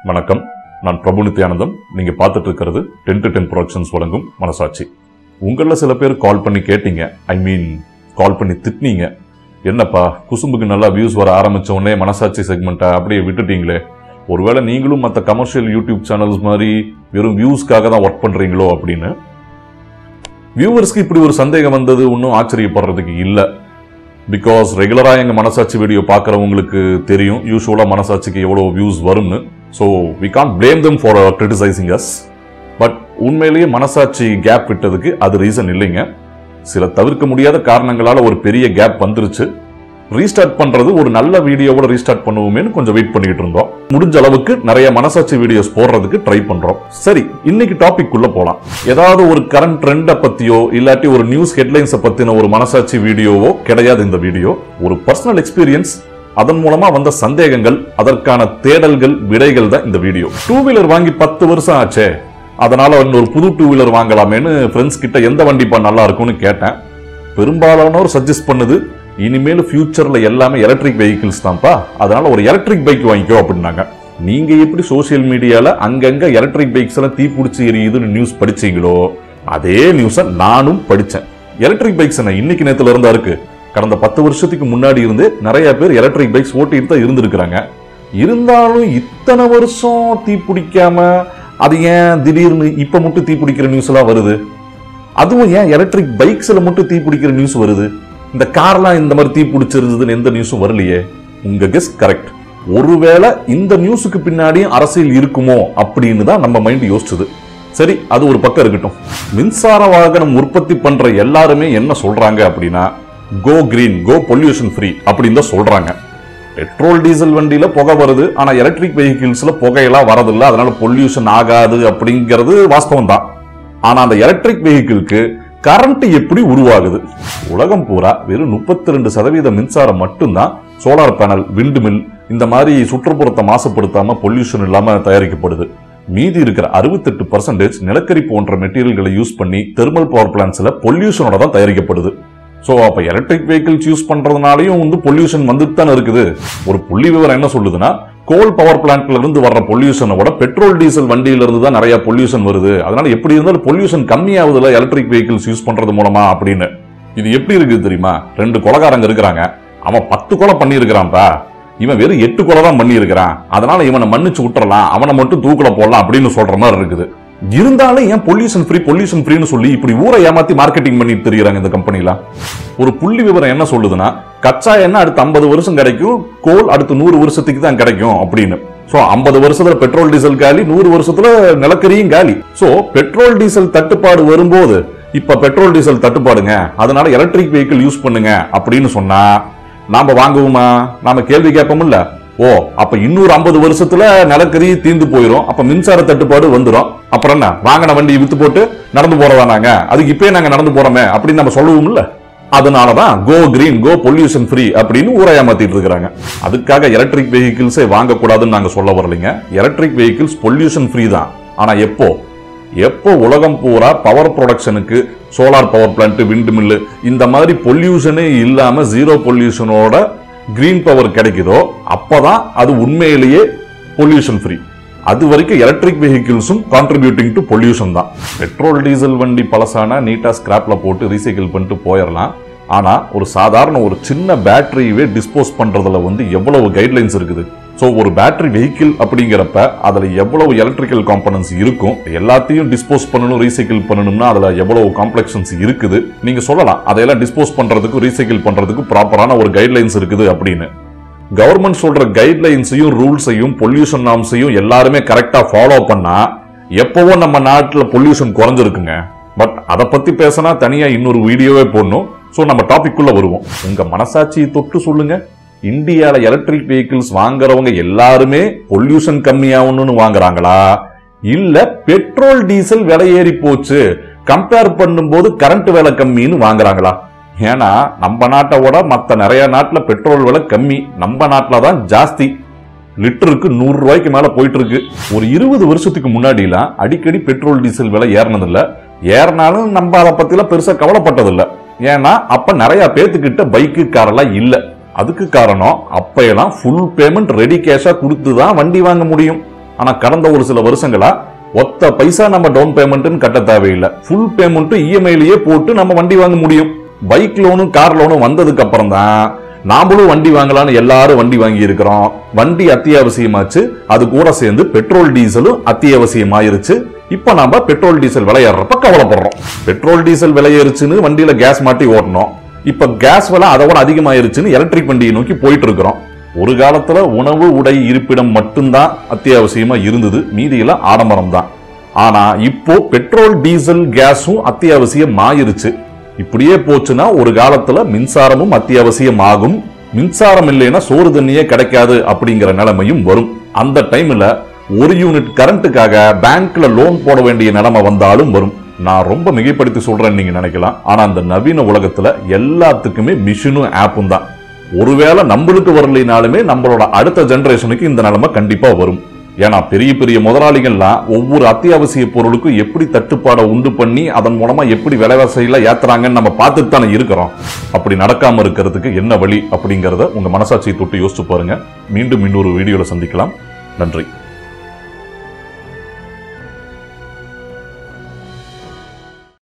வணக்கம் நான் பிரபு நித்யானந்தம் நீங்க பார்த்துட்டு இருக்கிறது டென் டு டென் ப்ரொடக்ஷன்ஸ் வழங்கும் மனசாட்சி உங்களில் சில பேர் கால் பண்ணி கேட்டீங்க ஐ மீன் கால் பண்ணி திட்டினீங்க என்னப்பா குசும்புக்கு நல்லா வியூஸ் வர ஆரம்பிச்ச உடனே மனசாட்சி செக்மெண்ட்டை அப்படியே விட்டுட்டீங்களே ஒருவேளை நீங்களும் மற்ற கமர்ஷியல் யூடியூப் சேனல்ஸ் மாதிரி வெறும் வியூஸ்க்காக தான் ஒர்க் பண்றீங்களோ அப்படின்னு வியூவர்ஸ்க்கு இப்படி ஒரு சந்தேகம் வந்தது ஒன்றும் ஆச்சரியப்படுறதுக்கு இல்லை பிகாஸ் ரெகுலராக எங்கள் மனசாட்சி வீடியோ பார்க்குறவங்களுக்கு தெரியும் யூஸ்வலாக மனசாட்சிக்கு எவ்வளோ வியூஸ் வரும்னு so we can blame them for criticising us but உண்மையிலேயே மனசாட்சி கேப் விட்டதுக்கு அது ரீசன் இல்லைங்க சில தவிர்க்க முடியாத காரணங்களால ஒரு பெரிய கேப் வந்துருச்சு ரீஸ்டார்ட் பண்றது ஒரு நல்ல வீடியோவோட ரீஸ்டார்ட் பண்ணுவோமேன்னு கொஞ்சம் வெயிட் பண்ணிட்டு இருந்தோம் முடிஞ்ச அளவுக்கு நிறைய மனசாட்சி வீடியோஸ் போடுறதுக்கு ட்ரை பண்றோம் சரி இன்னைக்கு டாபிக் உள்ள போலாம் ஏதாவது ஒரு கரண்ட் ட்ரெண்ட பத்தியோ இல்லாட்டி ஒரு நியூஸ் ஹெட்லைன்ஸை பத்தின ஒரு மனசாட்சி வீடியோவோ கிடையாது இந்த வீடியோ ஒரு பர்சனல் எக்ஸ்பீரியன்ஸ் அதன் மூலமா வந்த சந்தேகங்கள் அதற்கான தேடல்கள் விடைகள் தான் இந்த வீடியோ டூ வீலர் வாங்கி பத்து வருஷம் ஆச்சே அதனால இன்னொரு புது டூ வீலர் வாங்கலாமேன்னு ஃப்ரெண்ட்ஸ் கிட்ட எந்த வண்டிப்பா நல்லா இருக்கும்னு கேட்டேன் பெரும்பாலானோர் சஜஸ்ட் பண்ணுது இனிமேல் ஃபியூச்சர்ல எல்லாமே எலக்ட்ரிக் வெஹிக்கிள்ஸ் தான்ப்பா அதனால ஒரு எலக்ட்ரிக் பைக் வாங்கிக்கோ அப்படின்னாங்க நீங்க எப்படி சோஷியல் மீடியால அங்கங்க எலக்ட்ரிக் பைக்ஸ் எல்லாம் தீப்பிடிச்சு எரியுதுன்னு நியூஸ் படிச்சீங்களோ அதே நியூஸை நானும் படிச்சேன் எலக்ட்ரிக் பைக்ஸ் என்ன இன்னைக்கு நேத்துல இருந்தா இருக்கு கடந்த பத்து வருஷத்துக்கு முன்னாடி இருந்து நிறைய பேர் எலக்ட்ரிக் பைக்ஸ் ஓட்டிட்டு தான் இருந்திருக்கிறாங்க இருந்தாலும் இத்தனை வருஷம் தீப்பிடிக்காம அது ஏன் திடீர்னு இப்ப மட்டும் தீப்பிடிக்கிற நியூஸ் எல்லாம் வருது அதுவும் ஏன் எலக்ட்ரிக் பைக்ஸ்ல மட்டும் தீ பிடிக்கிற நியூஸ் வருது இந்த கார்லாம் இந்த மாதிரி தீ பிடிச்சிருந்ததுன்னு எந்த நியூஸும் வரலையே உங்க கெஸ் கரெக்ட் ஒருவேளை இந்த நியூஸுக்கு பின்னாடியும் அரசியல் இருக்குமோ அப்படின்னு தான் நம்ம மைண்ட் யோசிச்சது சரி அது ஒரு பக்கம் இருக்கட்டும் மின்சார வாகனம் உற்பத்தி பண்ற எல்லாருமே என்ன சொல்றாங்க அப்படின்னா go green go pollution free அப்படின்னு தான் சொல்றாங்க பெட்ரோல் டீசல் வண்டியில புகை வருது ஆனா எலக்ட்ரிக் வெஹிக்கிள்ஸ்ல புகையெல்லாம் வரதில்லை அதனால பொல்யூஷன் ஆகாது அப்படிங்கிறது வாஸ்தவம் தான் ஆனா அந்த எலக்ட்ரிக் வெஹிக்கிள்க்கு கரண்ட் எப்படி உருவாகுது உலகம் பூரா வெறும் முப்பத்தி ரெண்டு சதவீத மின்சாரம் மட்டும்தான் சோலார் பேனல் விண்டு மில் இந்த மாதிரி சுற்றுப்புறத்தை மாசுபடுத்தாம பொல்யூஷன் இல்லாம தயாரிக்கப்படுது மீதி இருக்கிற அறுபத்தெட்டு பர்சன்டேஜ் நிலக்கரி போன்ற மெட்டீரியல்களை யூஸ் பண்ணி தெர்மல் பவர் பிளான்ஸ்ல பொல்யூஷனோட தான் தயாரிக்கப்படுது ஸோ அப்போ எலக்ட்ரிக் வெஹிக்கிள்ஸ் யூஸ் பண்றதுனாலையும் வந்து பொல்யூஷன் வந்துட்டு தானே இருக்குது ஒரு புள்ளி விவரம் என்ன சொல்லுதுன்னா கோல் பவர் பிளான்ட்ல இருந்து வர்ற பொல்யூஷனை விட பெட்ரோல் டீசல் வண்டியில இருந்து தான் நிறைய பொல்யூஷன் வருது அதனால எப்படி இருந்தாலும் பொல்யூஷன் கம்மியாகுதுல எலக்ட்ரிக் வெஹிக்கிள்ஸ் யூஸ் பண்றது மூலமா அப்படின்னு இது எப்படி இருக்குது தெரியுமா ரெண்டு கொலகாரங்க இருக்கிறாங்க அவன் பத்து கொலை பண்ணியிருக்கிறான்ப்பா இவன் வெறும் எட்டு கொலை தான் பண்ணியிருக்கிறான் அதனால இவனை மன்னிச்சு விட்டுறலாம் அவனை மட்டும் தூக்குல போடலாம் அப்படின்னு சொல்ற மாதிரி இருக்குது இருந்தாலும் ஏன் பொல்யூஷன் ஃப்ரீ பொல்யூஷன் ஃப்ரீன்னு சொல்லி இப்படி ஊரை ஏமாத்தி மார்க்கெட்டிங் பண்ணிட்டு தெரியுறாங்க இந்த கம்பெனில ஒரு புள்ளி விவரம் என்ன சொல்லுதுன்னா கச்சா எண்ணெய் அடுத்து ஐம்பது வருஷம் கிடைக்கும் கோல் அடுத்து நூறு வருஷத்துக்கு தான் கிடைக்கும் அப்படின்னு சோ ஐம்பது வருஷத்துல பெட்ரோல் டீசல் காலி நூறு வருஷத்துல நிலக்கரியும் காலி சோ பெட்ரோல் டீசல் தட்டுப்பாடு வரும்போது இப்ப பெட்ரோல் டீசல் தட்டுப்பாடுங்க அதனால எலக்ட்ரிக் வெஹிக்கிள் யூஸ் பண்ணுங்க அப்படின்னு சொன்னா நாம வாங்குவோமா நாம கேள்வி கேட்போம்ல ஓ அப்ப இன்னொரு ஐம்பது வருஷத்துல நிலக்கரி தீந்து போயிரும் அப்ப மின்சார தட்டுப்பாடு வந்துரும் அப்புறம் என்ன வாங்கின வண்டியை வித்து போட்டு நடந்து போறதா நாங்க அதுக்கு இப்பயே நாங்க நடந்து போறோமே அப்படின்னு நம்ம சொல்லுவோம்ல அதனாலதான் go green go pollution free அப்படின்னு ஊரை ஏமாத்திட்டு இருக்காங்க அதுக்காக எலக்ட்ரிக் வெஹிக்கிள்ஸே வாங்கக்கூடாதுன்னு நாங்க சொல்ல வரலைங்க எலக்ட்ரிக் வெஹிக்கிள்ஸ் பொல்யூஷன் ஃப்ரீ தான் ஆனா எப்போ எப்போ உலகம் பூரா பவர் ப்ரொடக்ஷனுக்கு solar power plant wind mill இந்த மாதிரி பொல்யூஷனே இல்லாம ஜீரோ பொல்யூஷனோட கிரீன் பவர் கிடைக்குதோ அப்பதான் அது உண்மையிலேயே பொல்யூஷன் ஃப்ரீ அது வரைக்கும் எலக்ட்ரிக் வெஹிக்கிள்ஸும் கான்ட்ரிபியூட்டிங் டு பொல்யூஷன் தான் பெட்ரோல் டீசல் வண்டி பழசானா நீட்டா ஸ்கிராப்ல போட்டு ரீசைக்கிள் பண்ணிட்டு போயிடலாம் ஆனா ஒரு சாதாரண ஒரு சின்ன பேட்டரியவே டிஸ்போஸ் பண்றதுல வந்து எவ்வளவு கைட்லைன்ஸ் இருக்குது ஸோ ஒரு பேட்டரி வெஹிக்கிள் அப்படிங்கிறப்ப அதில் எவ்வளவு எலக்ட்ரிக்கல் காம்பனன்ஸ் இருக்கும் எல்லாத்தையும் டிஸ்போஸ் பண்ணணும் ரீசைக்கிள் பண்ணணும்னா அதில் எவ்வளவு காம்ப்ளெக்ஷன்ஸ் இருக்குது நீங்க சொல்லலாம் அதையெல்லாம் டிஸ்போஸ் பண்றதுக்கு ரீசைக்கிள் பண்றதுக்கு ப்ராப்பரான ஒரு கைட்லைன்ஸ் இருக்குது அப்படின்னு கவர்மெண்ட் சொல்ற கைட்லைன்ஸையும் ரூல்ஸையும் பொல்யூஷன் நாம்ஸையும் எல்லாருமே கரெக்டா ஃபாலோ பண்ணா எப்பவோ நம்ம நாட்டில் பொல்யூஷன் குறைஞ்சிருக்குங்க பட் அதை பத்தி பேசினா தனியா இன்னொரு வீடியோவே போடணும் ஸோ நம்ம டாபிக் குள்ள வருவோம் உங்க மனசாட்சியை தொட்டு சொல்லுங்க இந்தியால எலக்ட்ரிக் வெஹிக்கிள்ஸ் வாங்குறவங்க எல்லாருமே பொல்யூஷன் கம்மியாகணும்னு வாங்குறாங்களா இல்ல பெட்ரோல் டீசல் விலை ஏறி போச்சு கம்பேர் பண்ணும்போது கரண்ட் விலை கம்மின்னு வாங்குறாங்களா ஏன்னா நம்ம நாட்டை விட மற்ற நிறைய நாட்டுல பெட்ரோல் விலை கம்மி நம்ம நாட்டில் தான் ஜாஸ்தி லிட்டருக்கு நூறு ரூபாய்க்கு மேல போயிட்டு இருக்கு ஒரு இருபது வருஷத்துக்கு முன்னாடிலாம் அடிக்கடி பெட்ரோல் டீசல் விலை ஏறினதில்ல ஏறினாலும் நம்ம அதை பத்திலாம் பெருசா கவலைப்பட்டதில்ல ஏன்னா அப்ப நிறைய பேத்துக்கிட்ட பைக்கு காரெல்லாம் இல்ல அதுக்கு காரணம் அப்பையெல்லாம் ஃபுல் பேமெண்ட் ரெடி கேஷா கொடுத்து தான் வண்டி வாங்க முடியும் ஆனா கடந்த ஒரு சில வருஷங்களா ஒத்த பைசா நம்ம டவுன் பேமெண்ட்னு கட்ட தேவையில்லை ஃபுல் பேமெண்ட் இஎம்ஐலயே போட்டு நம்ம வண்டி வாங்க முடியும் பைக் லோனும் கார் லோனும் வந்ததுக்கு அப்புறம் தான் நாமளும் வண்டி வாங்கலாம்னு எல்லாரும் வண்டி வாங்கி இருக்கிறோம் வண்டி அத்தியாவசியமாச்சு அது கூட சேர்ந்து பெட்ரோல் டீசலும் அத்தியாவசியமாயிருச்சு இப்ப நாம பெட்ரோல் டீசல் விலையேறப்ப கவலைப்படுறோம் பெட்ரோல் டீசல் விலையேறுச்சுன்னு வண்டியில கேஸ் மாட்டி ஓட்டணும் இப்ப கேஸ் விலை அதை விட அதிகமாயிருச்சுன்னு எலக்ட்ரிக் வண்டியை நோக்கி போயிட்டு இருக்கிறோம் ஒரு காலத்துல உணவு உடை இருப்பிடம் மட்டும்தான் அத்தியாவசியமா இருந்தது மீதியெல்லாம் ஆடம்பரம் தான் ஆனா இப்போ பெட்ரோல் டீசல் கேஸும் அத்தியாவசியம் ஆயிருச்சு இப்படியே போச்சுன்னா ஒரு காலத்துல மின்சாரமும் அத்தியாவசியம் ஆகும் மின்சாரம் இல்லைன்னா சோறு தண்ணியே கிடைக்காது அப்படிங்கிற நிலைமையும் வரும் அந்த டைம்ல ஒரு யூனிட் கரண்ட்டுக்காக பேங்க்ல லோன் போட வேண்டிய நிலைமை வந்தாலும் வரும் நான் ரொம்ப மிகைப்படுத்தி சொல்றேன்னு நீங்க நினைக்கலாம் ஆனா அந்த நவீன உலகத்துல எல்லாத்துக்குமே மிஷினும் ஆப்பும் தான் ஒருவேளை நம்மளுக்கு வரலைனாலுமே நம்மளோட அடுத்த ஜெனரேஷனுக்கு இந்த நிலைமை கண்டிப்பா வரும் ஏன்னா பெரிய பெரிய முதலாளிகள்லாம் ஒவ்வொரு அத்தியாவசிய பொருளுக்கும் எப்படி தட்டுப்பாடை உண்டு பண்ணி அதன் மூலமா எப்படி விலைவாசியில ஏத்துறாங்கன்னு நம்ம பார்த்துட்டு தானே இருக்கிறோம் அப்படி நடக்காம இருக்கிறதுக்கு என்ன வழி அப்படிங்கறத உங்க மனசாட்சியை தொட்டு யோசிச்சு பாருங்க மீண்டும் இன்னொரு வீடியோல சந்திக்கலாம் நன்றி